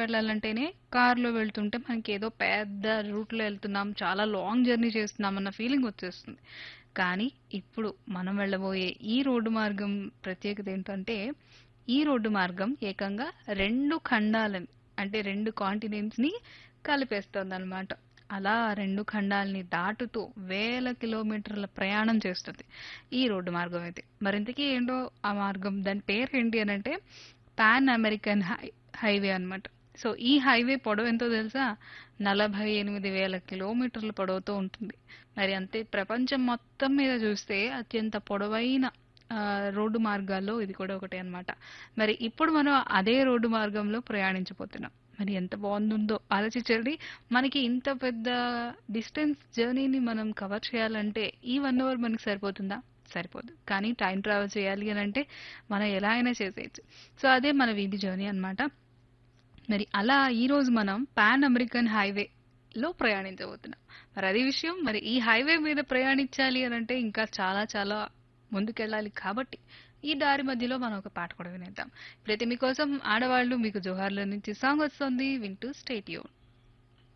వెళ్ళాలంటేనే కార్‌లో వెళ్తుంటే మనకేదో పెద్ద రూట్‌లో ఎళ్తున్నాం, చాలా లాంగ్ జర్నీ చేస్తున్నాం అన్న ఫీలింగ్ వచ్చేస్తుంది. కానీ ఇప్పుడు మనం వెళ్ళబోయే ఈ రోడ్డు మార్గం ప్రత్యేకత ఏంటంటే, ఈ రోడ్డు మార్గం ఏకంగా 2 ఖండాలని అంటే 2 కాంటినెంట్స్‌ని కలిపేస్తోందనమాట. అలా 2 ఖండాల్ని దాటుతూ వేల కిలోమీటర్ల ప్రయాణం చేస్తుంది ఈ రోడ్డు మార్గం అయితే. మరింతకీ ఏంటో ఆ మార్గం దాని పేరేంటి అనంటే పాన్ అమెరికన్ హై హైవే అనమాట. సో, ఈ హైవే పొడవెంతో తెలుసా? 48,000 కిలోమీటర్ల పొడవుతో ఉంటుంది. మరి అంతే ప్రపంచం మొత్తం మీద చూస్తే అత్యంత పొడవైన ఆహ్, రోడ్డు మార్గాల్లో ఇది కూడా ఒకటే అనమాట. మరి ఇప్పుడు మనం అదే రోడ్డు మార్గంలో ప్రయాణించబోతున్నాం. మరి ఎంత బాగుంటుందో ఆలోచించండి. మనకి ఇంత పెద్ద డిస్టెన్స్ జర్నీని మనం కవర్ చేయాలంటే ఈ 1 అవర్ మనకి సరిపోతుందా? సరిపోదు. కానీ టైమ్ ట్రావెల్ చేయాలి అనంటే మనం ఎలా అయినా చేసేయొచ్చు. సో, అదే మన వీధి జర్నీ అనమాట. మరి అలా ఈరోజు మనం పాన్ అమెరికన్ హైవేలో ప్రయాణించబోతున్నాం. మరి అది విషయం. మరి ఈ హైవే మీద ప్రయాణించాలి అనంటే ఇంకా చాలా చాలా ముందుకెళ్ళాలి కాబట్టి ఈ దారి మధ్యలో మనం ఒక పాట కూడా వినేద్దాం. ఇప్పుడైతే మీకోసం 'ఆడవాళ్ళు మీకు జోహార్‌లో' నుంచి సాంగ్ వస్తోంది. వింటూ స్టే ట్యూన్.